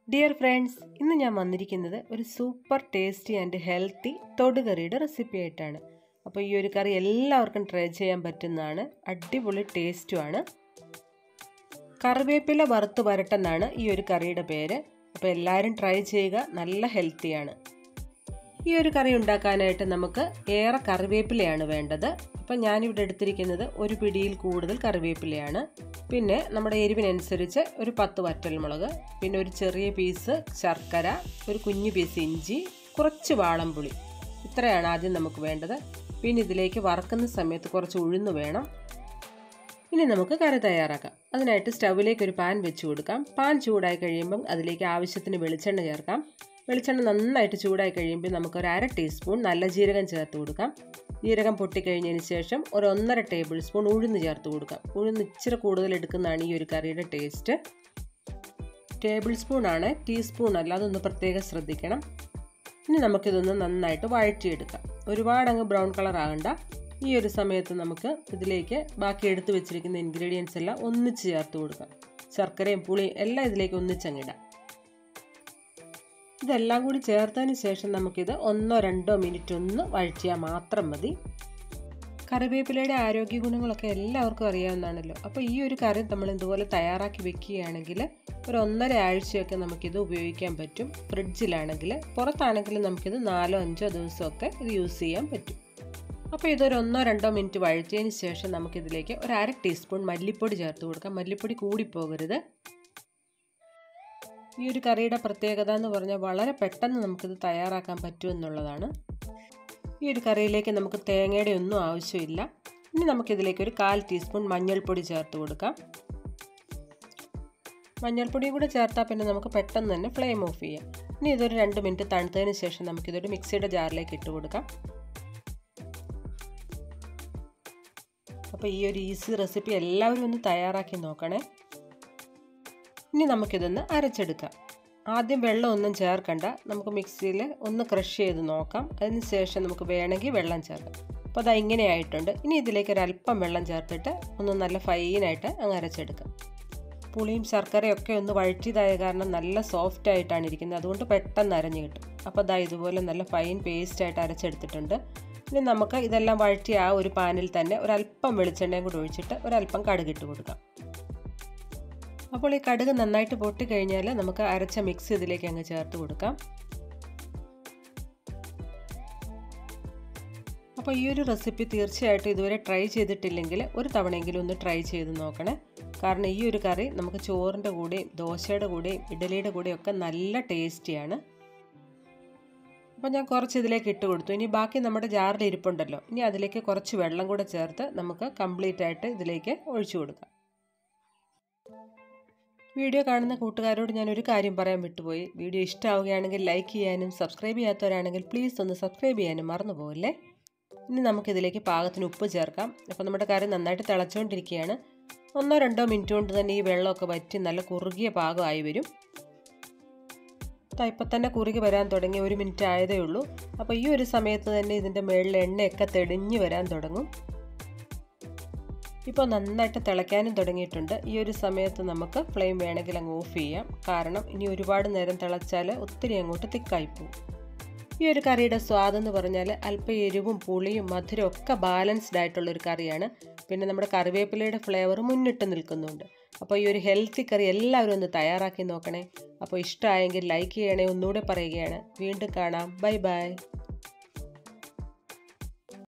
dear friends ഇന്ന് ഞാൻ വന്നിരിക്കുന്നത് ഒരു സൂപ്പർ ടേസ്റ്റി ആൻഡ് ഹെൽത്തി തൊടുകറിയുടെ റെസിപ്പി ആയിട്ടാണ് അപ്പോൾ ഈ ഒരു കറി എല്ലാവർക്കും ട്രൈ ചെയ്യാൻ പറ്റുന്നതാണ് അടിപൊളി ടേസ്റ്റുമാണ് കറിവേപ്പില വറുത്ത് വരട്ടെന്നാണ് ഈ ഒരു കറിയുടെ പേര് അപ്പോൾ എല്ലാവരും ട്രൈ ചെയ്യുക നല്ല ഹെൽത്തിയാണ് ഈ ഒരു കറി ഉണ്ടാക്കാനായിട്ട് നമുക്ക് ഏറെ കറിവേപ്പിലയാണ് വേണ്ടത് അപ്പം ഞാനിവിടെ എടുത്തിരിക്കുന്നത് ഒരു പിടിയിൽ കൂടുതൽ കറിവേപ്പിലയാണ് പിന്നെ നമ്മുടെ എരിവിനനുസരിച്ച് ഒരു പത്ത് വറ്റൽമുളക് പിന്നെ ഒരു ചെറിയ പീസ് ശർക്കര ഒരു കുഞ്ഞു പീസ് ഇഞ്ചി കുറച്ച് വാളംപുളി ഇത്രയാണ് ആദ്യം നമുക്ക് വേണ്ടത് പിന്നെ ഇതിലേക്ക് വറക്കുന്ന സമയത്ത് കുറച്ച് ഉഴുന്ന് വേണം ഇനി നമുക്ക് കറി തയ്യാറാക്കാം അതിനായിട്ട് സ്റ്റൗവിലേക്ക് ഒരു പാൻ വെച്ച് കൊടുക്കാം പാൻ ചൂടായി കഴിയുമ്പം അതിലേക്ക് ആവശ്യത്തിന് വെളിച്ചെണ്ണ ചേർക്കാം വെളിച്ചെണ്ണ നന്നായിട്ട് ചൂടായി കഴിയുമ്പോൾ നമുക്ക് ഒരു അര ടീസ്പൂൺ നല്ല ജീരകം ചേർത്ത് കൊടുക്കാം ജീരകം പൊട്ടിക്കഴിഞ്ഞതിന് ശേഷം ഒരു ഒന്നര ടേബിൾ സ്പൂൺ ഉഴുന്ന് ചേർത്ത് കൊടുക്കാം ഉഴുന്ന് ഇച്ചിരി കൂടുതൽ എടുക്കുന്നതാണ് ഈ ഒരു കറിയുടെ ടേസ്റ്റ് ടേബിൾ സ്പൂൺ ആണ് ടീസ്പൂൺ അല്ല അതൊന്ന് പ്രത്യേകം ശ്രദ്ധിക്കണം ഇനി നമുക്കിതൊന്ന് നന്നായിട്ട് വഴറ്റിയെടുക്കാം ഒരുപാട് അങ്ങ് ബ്രൗൺ കളർ ആകണ്ട ഈ ഒരു സമയത്ത് നമുക്ക് ഇതിലേക്ക് ബാക്കി എടുത്തു വെച്ചിരിക്കുന്ന ഇൻഗ്രീഡിയൻസ് എല്ലാം ഒന്നിച്ച് ചേർത്ത് കൊടുക്കാം ശർക്കരയും പുളിയും എല്ലാം ഇതിലേക്ക് ഒന്നിച്ചങ്ങിടാം ഇതെല്ലാം കൂടി ചേർത്തതിന് ശേഷം നമുക്കിത് ഒന്നോ രണ്ടോ മിനിറ്റ് ഒന്ന് വഴറ്റിയാൽ മാത്രം മതി കറിവേപ്പിലയുടെ ആരോഗ്യ ഗുണങ്ങളൊക്കെ എല്ലാവർക്കും അറിയാവുന്നതാണല്ലോ അപ്പോൾ ഈ ഒരു കറി നമ്മൾ ഇതുപോലെ തയ്യാറാക്കി വെക്കുകയാണെങ്കിൽ ഒരു ഒന്നര ആഴ്ചയൊക്കെ നമുക്കിത് ഉപയോഗിക്കാൻ പറ്റും ഫ്രിഡ്ജിലാണെങ്കിൽ പുറത്താണെങ്കിൽ നമുക്കിത് നാലോ അഞ്ചോ ദിവസമൊക്കെ ഇത് യൂസ് ചെയ്യാൻ പറ്റും അപ്പോൾ ഇതൊരു ഒന്നോ രണ്ടോ മിനിറ്റ് വഴറ്റിയതിന് ശേഷം നമുക്കിതിലേക്ക് ഒരു അര ടീസ്പൂൺ മല്ലിപ്പൊടി ചേർത്ത് കൊടുക്കാം മല്ലിപ്പൊടി കൂടിപ്പോകരുത് ഈ ഒരു കറിയുടെ പ്രത്യേകത എന്ന് പറഞ്ഞാൽ വളരെ പെട്ടെന്ന് നമുക്കിത് തയ്യാറാക്കാൻ പറ്റുമെന്നുള്ളതാണ് ഈ ഒരു കറിയിലേക്ക് നമുക്ക് തേങ്ങയുടെ ഒന്നും ആവശ്യമില്ല ഇനി നമുക്കിതിലേക്ക് ഒരു കാൽ ടീസ്പൂൺ മഞ്ഞൾപ്പൊടി ചേർത്ത് കൊടുക്കാം മഞ്ഞൾപ്പൊടിയും കൂടെ ചേർത്താൽ പിന്നെ നമുക്ക് പെട്ടെന്ന് തന്നെ ഫ്ലെയിം ഓഫ് ചെയ്യാം ഇനി ഇതൊരു രണ്ട് മിനിറ്റ് തണുത്തതിന് ശേഷം നമുക്കിതൊരു മിക്സിയുടെ ജാറിലേക്ക് ഇട്ട് കൊടുക്കാം അപ്പോൾ ഈ ഒരു ഈസി റെസിപ്പി എല്ലാവരും ഒന്ന് തയ്യാറാക്കി നോക്കണേ ഇനി നമുക്കിതൊന്ന് അരച്ചെടുക്കാം ആദ്യം വെള്ളം ഒന്നും ചേർക്കണ്ട നമുക്ക് മിക്സിയിൽ ഒന്ന് ക്രഷ് ചെയ്ത് നോക്കാം അതിന് ശേഷം നമുക്ക് വേണമെങ്കിൽ വെള്ളം ചേർക്കാം അപ്പോൾ അതാ ഇങ്ങനെ ആയിട്ടുണ്ട് ഇനി ഇതിലേക്ക് ഒരു അല്പം വെള്ളം ചേർത്തിട്ട് ഒന്ന് നല്ല ഫൈനായിട്ട് അങ്ങ് അരച്ചെടുക്കാം പുളിയും ശർക്കരയൊക്കെ ഒന്ന് വഴറ്റിയതായ കാരണം നല്ല സോഫ്റ്റ് ആയിട്ടാണ് ഇരിക്കുന്നത് അതുകൊണ്ട് പെട്ടെന്ന് അരഞ്ഞു കിട്ടും അപ്പോൾ അതാ ഇതുപോലെ നല്ല ഫൈൻ പേസ്റ്റ് ആയിട്ട് അരച്ചെടുത്തിട്ടുണ്ട് ഇനി നമുക്ക് ഇതെല്ലാം വഴറ്റി ആ ഒരു പാനിൽ തന്നെ ഒരല്പം വെളിച്ചെണ്ണയും കൂടി ഒഴിച്ചിട്ട് ഒരല്പം കടുകിട്ട് കൊടുക്കാം അപ്പോൾ ഈ കടുക് നന്നായിട്ട് പൊട്ടിക്കഴിഞ്ഞാൽ നമുക്ക് അരച്ച മിക്സ് ഇതിലേക്ക് അങ്ങ് ചേർത്ത് കൊടുക്കാം അപ്പോൾ ഈ ഒരു റെസിപ്പി തീർച്ചയായിട്ടും ഇതുവരെ ട്രൈ ചെയ്തിട്ടില്ലെങ്കിൽ ഒരു തവണയെങ്കിലും ഒന്ന് ട്രൈ ചെയ്ത് നോക്കണേ കാരണം ഈ ഒരു കറി നമുക്ക് ചോറിൻ്റെ കൂടെയും ദോശയുടെ കൂടെയും ഇഡലിയുടെ കൂടെയും ഒക്കെ നല്ല ടേസ്റ്റിയാണ് അപ്പോൾ ഞാൻ കുറച്ച് ഇതിലേക്ക് ഇട്ട് കൊടുത്തു ഇനി ബാക്കി നമ്മുടെ ജാറിൽ ഇരിപ്പുണ്ടല്ലോ ഇനി അതിലേക്ക് കുറച്ച് വെള്ളം കൂടെ ചേർത്ത് നമുക്ക് കംപ്ലീറ്റ് ആയിട്ട് ഇതിലേക്ക് ഒഴിച്ചു കൊടുക്കാം വീഡിയോ കാണുന്ന കൂട്ടുകാരോട് ഞാൻ ഒരു കാര്യം പറയാൻ വിട്ടുപോയി വീഡിയോ ഇഷ്ടമാവുകയാണെങ്കിൽ ലൈക്ക് ചെയ്യാനും സബ്സ്ക്രൈബ് ചെയ്യാത്തവരാണെങ്കിൽ പ്ലീസ് ഒന്ന് സബ്സ്ക്രൈബ് ചെയ്യാനും മറന്നു പോകല്ലേ ഇനി നമുക്കിതിലേക്ക് പാകത്തിന് ഉപ്പ് ചേർക്കാം അപ്പോൾ നമ്മുടെ കറി നന്നായിട്ട് തിളച്ചുകൊണ്ടിരിക്കുകയാണ് ഒന്നോ രണ്ടോ മിനിറ്റ് കൊണ്ട് തന്നെ ഈ വെള്ളമൊക്കെ വറ്റി നല്ല കുറുകിയ പാകമായി വരും ഇപ്പം തന്നെ കുറുകി വരാൻ തുടങ്ങി ഒരു മിനിറ്റ് ആയതേ ഉള്ളൂ അപ്പോൾ ഈ ഒരു സമയത്ത് തന്നെ ഇതിൻ്റെ മുകളിൽ എണ്ണയൊക്കെ തെളിഞ്ഞ് വരാൻ തുടങ്ങും ഇപ്പോൾ നന്നായിട്ട് തിളയ്ക്കാനും തുടങ്ങിയിട്ടുണ്ട് ഈ ഒരു സമയത്ത് നമുക്ക് ഫ്ലെയിം വേണമെങ്കിൽ അങ്ങ് ഓഫ് ചെയ്യാം കാരണം ഇനി ഒരുപാട് നേരം തിളച്ചാൽ ഒത്തിരി അങ്ങോട്ട് തിക്കായി പോകും ഈ ഒരു കറിയുടെ സ്വാദെന്ന് പറഞ്ഞാൽ അല്പം എരിവും പുളിയും മധുരവും ഒക്കെ ബാലൻസ്ഡ് ആയിട്ടുള്ള ഒരു കറിയാണ് പിന്നെ നമ്മുടെ കറിവേപ്പിലയുടെ ഫ്ലേവർ മുന്നിട്ട് നിൽക്കുന്നുണ്ട് അപ്പോൾ ഈ ഒരു ഹെൽത്തി കറി എല്ലാവരും ഒന്ന് തയ്യാറാക്കി നോക്കണേ അപ്പോൾ ഇഷ്ടമായെങ്കിൽ ലൈക്ക് ചെയ്യണേ ഒന്നുകൂടെ പറയുകയാണ് വീണ്ടും കാണാം ബൈ ബൈ